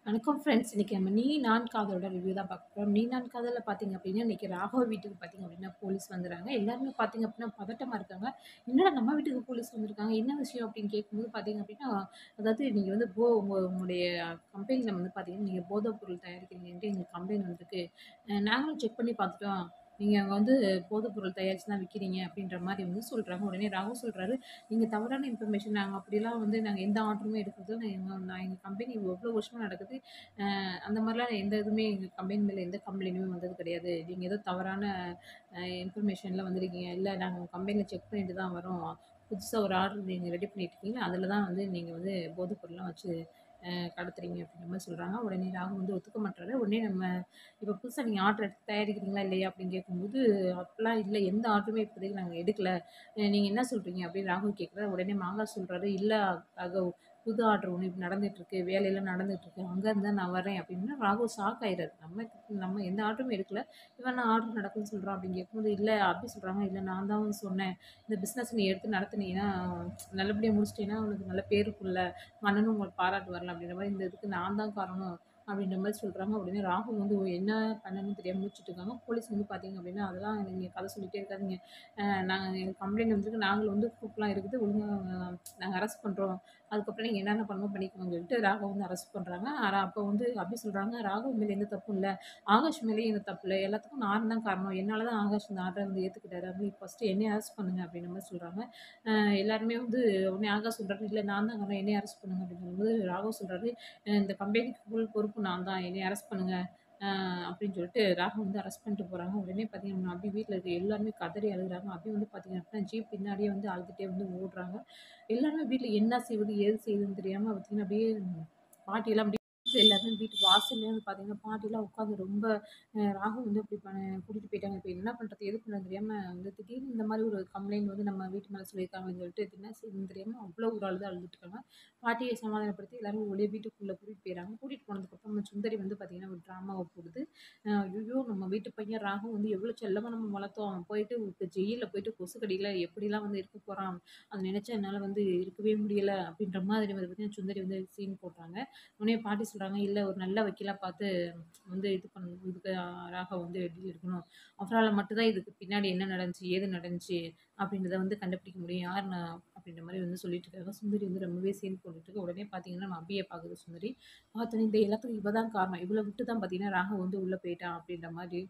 வணக்கம் ஃப்ரெண்ட்ஸ். இன்னைக்கு நம்ம நீ நான் காதலோட ரிவ்யூ தான் பார்க்க போறோம். நீ நான் காதல்ல பார்த்தீங்க அப்டின்னா, இன்னைக்கு ராகவ் வீட்டுக்கு பார்த்தீங்க அப்டின்னா, போலீஸ் வந்துறாங்க. எல்லாருமே பார்த்தீங்க அப்டின்னா பதட்டமா இருக்காங்க. "என்னடா நம்ம வீட்டுக்கு போலீஸ் வந்திருக்காங்க. என்ன விஷயம்?" அப்டின்னு கேட்கும்போது பார்த்தீங்க அப்டின்னா, அதாவது நீங்க வந்து போ உங்க உங்களுடைய கம்பெனில வந்து பார்த்தீங்கன்னா, நீங்க போதைப் பொருள் தயாரிக்கிறீங்கன்ட்டு எங்களுக்கு கம்ப்ளைண்ட் வந்திருக்கு. அ நாங்களும் செக் பண்ணி பார்த்துட்டோம். நீங்க அங்க வந்து போதைப் பொருள் தயாரிச்சு தான் விக்கிறீங்க அப்டின்ற மாரி வந்து சொல்றாங்க. உடனே ராகவ் சொல்றாரு, "நீங்க தவறான இன்ஃபர்மேஷன் நாங்க அப்டிலாம் வந்து நாங்க எந்த ஆர்டருமே எடுக்கிறது எங்க நான் எங்க கம்பெனி எவ்ளோ வருஷமா நடக்குது. அ அந்த மாரிலாம் எந்த இதுவுமே எங்க கம்பெனி மேல எந்த கம்ப்ளைண்ட்டுமே வந்தது கிடையாது. நீங்க ஏதோ தவறான அ இன்ஃபர்மேஷன்ல வந்திருக்கீங்க. இல்ல நாங்க உங்க கம்பெனில செக் பண்ணிட்டு தான் வரோம். புதுசா ஒரு ஆர்டர் நீங்க ரெடி பண்ணிட்டு இருக்கீங்க. அதுல தான் வந்து நீங்க வந்து போதைப் பொருள்லாம் வச்சு அ கடத்துறீங்க." அப்டின்ற மாரி சொல்றாங்க. உடனே ராகவ் வந்து ஒத்துக்க மாட்றாரு. உடனே நம்ம "இப்ப புதுசா நீங்க ஆர்டர் எடுத்து தயாரிக்கிறீங்களா இல்லையா?" அப்டின்னு கேட்கும்போது, "அப்பலாம் இல்ல. எந்த ஆர்டருமே இப்போதைக்கு நாங்க எடுக்கல. அ நீங்க என்ன சொல்றீங்க?" அப்டின்னு ராகவ் கேட்குறாரு. உடனே மாங்கா சொல்றாரு, "இல்ல ராகவ் புது ஆர்டர் ஒண்ணு இப்ப நடந்துட்டுருக்கு. வேலையெல்லாம் நடந்துட்டுருக்கு. அங்க இருந்து தான் நான் வரேன்." அப்டின்னா ராகவ் ஷாக் ஆயிறாரு. நம்ம நம்ம எந்த ஆர்டருமே எடுக்கல. இவன் என்ன ஆர்டர் நடக்குதுன்னு சொல்றான் அப்டின்னு கேட்கும்போது, இல்ல அபி சொல்றாங்க, "இல்ல நான் தான் வந்து சொன்னேன். இந்த பிசினஸ் நீ எடுத்து நடத்துனீன்னா, நல்லபடியா முடிச்சுட்டீன்னா, உனக்கு நல்ல பேர் இருக்கும்ல. அண்ணனும் உங்கள பாராட்டுவார்ல." அப்டின்ற மாரி இந்த இதுக்கு நான் தான் காரணம். அப்டின்ற மாரி சொல்றாங்க. உடனே ராகவ் வந்து என்ன பண்ணணும்னு தெரியாம முழிச்சுட்டு இருக்காங்க. போலீஸ் வந்து பார்த்தீங்க அப்டின்னா, "அதெல்லாம் நீங்க கத சொல்லிட்டே இருக்காதீங்க. அ நாங்க எங்களுக்கு கம்ப்ளைண்ட் வந்திருக்கு. நாங்களும் வந்து ப்ரூஃப்லாம் இருக்குது. ஒழுங்கா நாங்க அரெஸ்ட் பண்றோம். அதுக்கப்புறம் நீங்க என்னென்ன பண்ணணுமோ பண்ணிக்கோங்கன்னு" சொல்லிட்டு ராகவ் வந்து அரெஸ்ட் பண்றாங்க. ஆனா அப்ப வந்து அபி சொல்றாங்க, "ராகவ் மேல எந்த தப்பும் இல்ல. ஆகாஷ் மேலயும் எந்த தப்பு இல்ல. எல்லாத்துக்கும் நான் தான் காரணம். என்னால தான் ஆகாஷ் இந்த ஆர்டர வந்து ஏத்துக்கிட்டாரு. அதனால ஃபர்ஸ்ட்டு என்னைய அரெஸ்ட் பண்ணுங்க." அப்டின்ற மாரி சொல்றாங்க. அ எல்லாருமே வந்து உடனே ஆகாஷ் சொல்றாரு, "இல்ல நான் தான் காரணம். என்னைய அரெஸ்ட் பண்ணுங்க." அப்டின்னு சொல்லும்போது ராகவ் சொல்றாரு, "அ இந்த கம்பெனிக்கு ஃபுல் பொறுப்பு நான் தான். என்னைய அரெஸ்ட் பண்ணுங்க." அ அப்டின்னு சொல்லிட்டு ராகவ் வந்து அரெஸ்ட் பண்ணிட்டு போறாங்க. உடனே பார்த்தீங்கன்னா, அபி வீட்ல இருக்க எல்லாருமே கதறி அழுகுறாங்க. அபி வந்து பார்த்தீங்க அப்டின்னா, ஜீப் பின்னாடியே வந்து அழுதுட்டே வந்து ஓடுறாங்க. எல்லாருமே வீட்ல என்ன செய்வது? ஏது செய்யுதுன்னு தெரியாம பார்த்தீங்கன்னா, அப்டியே பாட்டியெல்லாம் அப்டியே எல்லாருமே வீட்டு வாசல்லயே வந்து பார்த்தீங்கன்னா, பாட்டிலாம் உட்காந்து ரொம்ப அ ராகவ் வந்து இப்டி ப கூட்டிட்டு போயிட்டாங்க. இப்ப என்ன பண்றது? ஏது பண்றதுன்னு தெரியாம வந்து திடீர்னு இந்த மாரி ஒரு கம்ப்ளைண்ட் வந்து நம்ம வீட்டு மேல சொல்லியிருக்காங்கன்னு சொல்லிட்டு என்ன செய்யுதுன்னு தெரியாம அவ்ளோ ஒரு அழுத அழுதுட்டு இருக்காங்க. பாட்டிய சமாதானப்படுத்தி எல்லாரும் வெளிய வீட்டுக்குள்ள கூட்டிட்டு போயிறாங்க. கூட்டிட்டு போனதுக்கப்புறம் சுந்தரி வந்து பார்த்தீங்கன்னா, ஒரு ட்ராமாவ போடுது. அ "ஐய்யய்யோ! நம்ம வீட்டு பையன் ராகவ் வந்து எவ்ளோ செல்லமா நம்ம வளர்த்தோம். அவன் போயிட்டு இப்ப ஜெயில்ல போயிட்டு கொசு கடியில எப்படிலாம் வந்து இருக்க போறான். அத நெனச்சா என்னால வந்து இருக்கவே முடியல." அப்டின்ற மாதிரி வந்து பார்த்தீங்கன்னா, சுந்தரி வந்து சீன் போடுறாங்க. உடனே பாட்டி சொல்றாங்க, "இல்ல ஒரு நல்ல வக்கீலா பார்த்து வந்து இது பண்ணணும். இதுக்கு ராகவ் வந்து வெளில எடுக்கணும். அவரால மட்டும் தான் இதுக்கு பின்னாடி என்ன நடந்துச்சு? ஏது நடந்துச்சு? அப்டின்றத வந்து கண்டுபிடிக்க முடியும். யார் நான்?" அப்டின்ற மாரி வந்து சொல்லிட்டு இருக்காங்க. சுந்தரி வந்து ரொம்பவே சீன் போட்டுட்டு இருக்கு. உடனே பார்த்தீங்கன்னா, நம்ம அபிய பாக்குது சுந்தரி. பார்த்தோனே இந்த எல்லாத்துக்கும் இவ தான் காரணம். இவள விட்டு தான் பார்த்தீங்கன்னா, ராகவ் வந்து உள்ள போயிட்டான் அப்டின்ற மாரி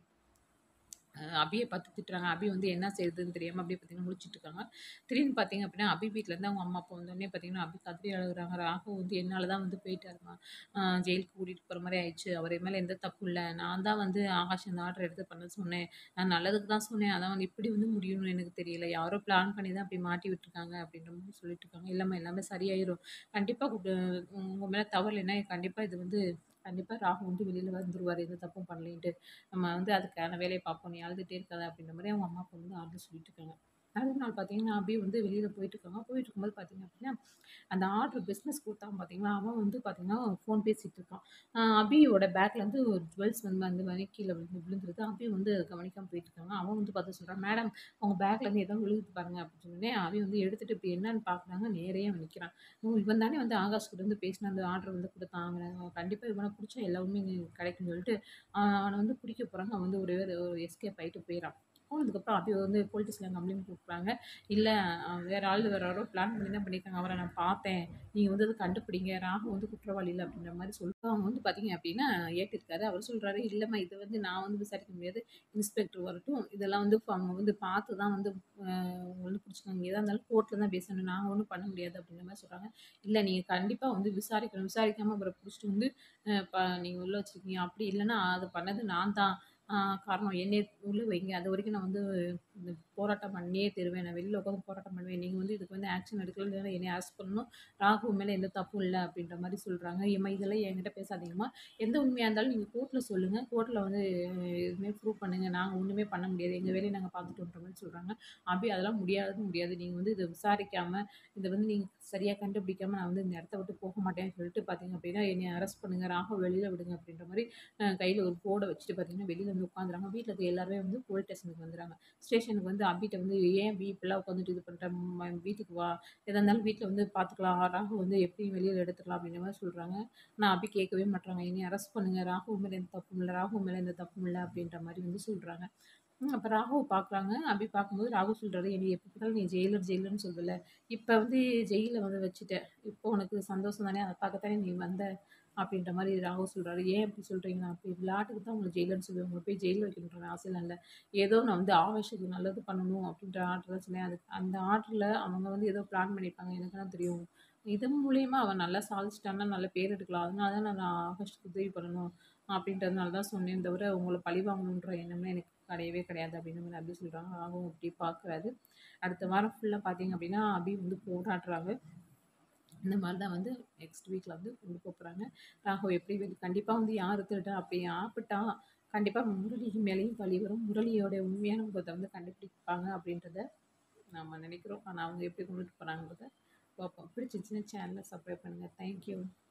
அ அபிய பார்த்து திட்டுறாங்க. அபி வந்து என்ன செய்றதுன்னு தெரியாம அப்டியே பார்த்தீங்கன்னா முழிச்சுட்டு இருக்காங்க. திடீர்னு பார்த்தீங்க அப்டின்னா, அபி வீட்லருந்து அவங்க அம்மா, அப்பா வந்தோனே பார்த்தீங்கன்னா, அபி கதறி அழுகுறாங்க. "ராகவ் வந்து என்னால தான் வந்து போயிட்டாரும்மா. அ ஜெயிலுக்கு கூட்டிட்டு போற மாரி ஆயிடுச்சு. அவர் என் மேல எந்த தப்பும் இல்ல. நான் தான் வந்து ஆகாஷ் இந்த ஆர்டர் எடுத்து பண்ண சொன்னேன். நான் நல்லதுக்கு தான் சொன்னேன். ஆனா வந்து இப்டி வந்து முடியும்னு எனக்கு தெரியல. யாரோ பிளான் பண்ணி தான் அப்டி மாட்டி விட்டுருக்காங்க." அப்டின்ற மாரி சொல்லிட்டு இருக்காங்க. "இல்லம்மா எல்லாமே சரியாயிரும். கண்டிப்பா கு உங்க மேல தவறு இல்லைன்னா, கண்டிப்பா இது வந்து கண்டிப்பா ராகவ் வந்து வெளில வந்துருவாரு. எந்த தப்பும் பண்ணலேன்ட்டு. நம்ம வந்து அதுக்கான வேலைய பார்ப்போம். நீ அழுதுட்டே இருக்காத." அப்டின்ற மாரி அவங்க அம்மா, அப்பா வந்து ஆறுதல் சொல்லிட்டு இருக்காங்க. அடுத்த நாள் பார்த்தீங்கன்னா, அபி வந்து வெளில போயிட்டு இருக்காங்க. போயிட்டு இருக்கும்போது பார்த்தீங்க அப்டின்னா, அந்த ஆர்டர் பிசினஸ் குடுத்தான் பார்த்தீங்களா, அவன் வந்து பார்த்தீங்கன்னா, ஃபோன் பேசிட்டு இருக்கான். அ அபியோட பேக்லேருந்து ஒரு ஜுவல்ஸ் வந்து அந்த மாரி கீழ விழுந்து விழுந்துருது. அபி வந்து கவனிக்காம போயிட்டு இருக்காங்க. அவன் வந்து பார்த்து சொல்றான், "மேடம் உங்க பேக்லேருந்து ஏதோ விழுகுது பாருங்க." அப்டின்னு சொன்னோனே, அபி வந்து எடுத்துட்டு இப்டி என்னன்னு பார்க்குறாங்க. நேரயே அவன் நிக்கிறான். "ஓ! இவன் தானே வந்து ஆகாஷ் கிட்ட வந்து பேசின அந்த ஆர்டர் வந்து குடுத்தான். அவன கண்டிப்பா இவன புடிச்சா எல்லா உண்மையும் கிடைக்கும்னு" சொல்லிட்டு அ அவன வந்து பிடிக்க போறாங்க. அவன் வந்து ஒரே ஒரு எஸ்கேப் ஆயிட்டு போயிறான். போனதுக்கப்புறம் அபி வந்து போலீஸ் ஸ்டேஷன்ல கம்ப்ளைண்ட் குடுக்குறாங்க. "இல்ல வேற ஆள் வேற யாரோ பிளான் பண்ணி தான் பண்ணியிருக்காங்க. அவர நான் பார்த்தேன். நீங்க வந்து அத கண்டுபிடிங்க. ராகவ் வந்து குற்றவாளி இல்ல." அப்டின்ற மாரி சொல்லிட்டு அவங்க வந்து பார்த்தீங்க அப்டின்னா, ஏத்திருக்காரு. அவரு சொல்றாரு, "இல்லம்மா இத வந்து நான் வந்து விசாரிக்க முடியாது. இன்ஸ்பெக்டர் வரட்டும். இதெல்லாம் வந்து அவங்க வந்து பார்த்து தான் வந்து அ உங்கள வந்து புடிச்சுருக்காங்க. எதா இருந்தாலும் கோர்ட்ல தான் பேசணும். நாங்க ஒண்ணும் பண்ண முடியாது." அப்டின்ற மாரி சொல்றாங்க. "இல்ல நீங்க கண்டிப்பா வந்து விசாரிக்கணும். விசாரிக்காம அவர புடிச்சுட்டு வந்து அ ப நீங்க உள்ள வச்சிருக்கீங்க. அப்டி இல்லன்னா அது பண்ணது நான் தான். அ காரணம் என்னைய உள்ள வைங்க. அதுவரைக்கும் நான் வந்து இந்த போராட்டம் பண்ணியே தீருவேன். நான் வெளில உட்காந்து போராட்டம் பண்ணுவேன். நீங்க வந்து இதுக்கு வந்து ஆக்ஷன் எடுக்கல. இல்லன்னா என்னைய அரெஸ்ட் பண்ணணும். ராகவ் மேல எந்த தப்பும் இல்ல." அப்டின்ற மாரி சொல்றாங்க. "ஏம்மா இதெல்லாம் என்கிட்ட பேசாதீங்கம்மா. எந்த உண்மையா இருந்தாலும் நீங்க கோர்ட்ல சொல்லுங்க. கோர்ட்ல வந்து எதுவுமே ப்ரூவ் பண்ணுங்க. நாங்க ஒண்ணுமே பண்ண முடியாது. எங்க வேலைய நாங்க பார்த்துட்டோன்ற" மாரி சொல்றாங்க. அபி அதெல்லாம் முடியாது முடியாது. நீங்க வந்து இத விசாரிக்காம, இத வந்து நீங்க சரியா கண்டுபிடிக்காம நான் வந்து இந்த இடத்த விட்டு போக மாட்டேன்னு சொல்லிட்டு பார்த்தீங்க அப்டின்னா, "என்னைய அரெஸ்ட் பண்ணுங்க. ராகவ் வெளில விடுங்க." அப்டின்ற மாரி அ கையில ஒரு போர்ட வச்சுட்டு பார்த்தீங்கன்னா, வெளில வந்து உட்காந்துறாங்க. வீட்ல இருக்க எல்லாருமே வந்து போலீஸ் ஸ்டேஷனுக்கு வந்துறாங்க. ஸ்டேஷனுக்கு வந்து அபிட்ட வந்து ஏன் அபி இப்படிலாம் உட்காந்துட்டு இது பண்ணுற வீட்டுக்கு வா எதா இருந்தாலும் வீட்டில் வந்து பார்த்துக்கலாம் ராகு வந்து எப்படி வெளியில் எடுத்துக்கலாம் அப்படின்ற மாதிரி சொல்கிறாங்க நான் அபி கேட்கவே மாட்றாங்க இனி அரெஸ்ட் பண்ணுங்கள் ராகு மேலே எந்த தப்பும் இல்லை ராகு மேலே எந்த தப்பும் இல்லை அப்படின்ற மாதிரி வந்து சொல்கிறாங்க அப்போ ராகுவை பார்க்குறாங்க அப்படி பார்க்கும்போது ராகு சொல்கிறாரு என்னை எப்போ பார்த்தாலும் நீ ஜெயிலர் ஜெயிலர்னு சொல்லல இப்போ வந்து ஜெயிலில் வந்து வச்சுட்ட இப்போ உனக்கு சந்தோஷம் தானே அதை பார்க்கத்தானே நீ வந்த அப்படின்ற மாதிரி ராகு சொல்கிறாரு ஏன் இப்படி சொல்கிறீங்க நான் அப்படி விளையாட்டுக்கு தான் உங்களை ஜெயிலர்னு சொல்லுவேன் உங்களை போய் ஜெயிலில் வைக்கணுன்ற ஆசைலாம் இல்லை ஏதோ நான் வந்து ஆவேசத்துக்கு நல்லது பண்ணணும் அப்படின்ற ஆர்டர் சொன்னேன் அது அந்த ஆர்டரில் அவங்க வந்து ஏதோ பிளான் பண்ணியிருப்பாங்க எனக்கு தான் தெரியும் இதன் மூலயமா அவன் நல்லா சாதிச்சிட்டான்னா நல்ல பேர் எடுக்கலாம் அதனால தான் நான் ஆகஸ்ட்டுக்கு உதவி பண்ணணும் அப்படின்றதுனால தான் சொன்னேன் தவிர உங்களை பழி வாங்கணுன்ற எண்ணம்லாம் எனக்கு கிடையவே கிடையாது அப்படின்னு மாதிரி அபி சொல்கிறாங்க ராகவும் அப்படி பார்க்குறாரு அடுத்த வாரம் ஃபுல்லாக பார்த்தீங்க அப்படின்னா அபி வந்து போராடுறாங்க இந்த மாதிரி தான் வந்து நெக்ஸ்ட் வீக்கில் வந்து கொண்டு போகிறாங்க ராகு எப்படி வெளி கண்டிப்பாக வந்து யார் திருட்டா அப்படி ஆப்பிட்டா கண்டிப்பாக முரளி மேலேயும் பழி வரும் முரளியோட உண்மையான முகத்தை வந்து கண்டுபிடிப்பாங்க அப்படின்றத நம்ம நினைக்கிறோம் ஆனால் அவங்க எப்படி கொண்டுட்டு போகிறாங்கிறத பார்ப்போம் பிடிச்சிச்சின்னா சேனலை சப்ஸ்கிரைப் பண்ணுங்கள் தேங்க்யூ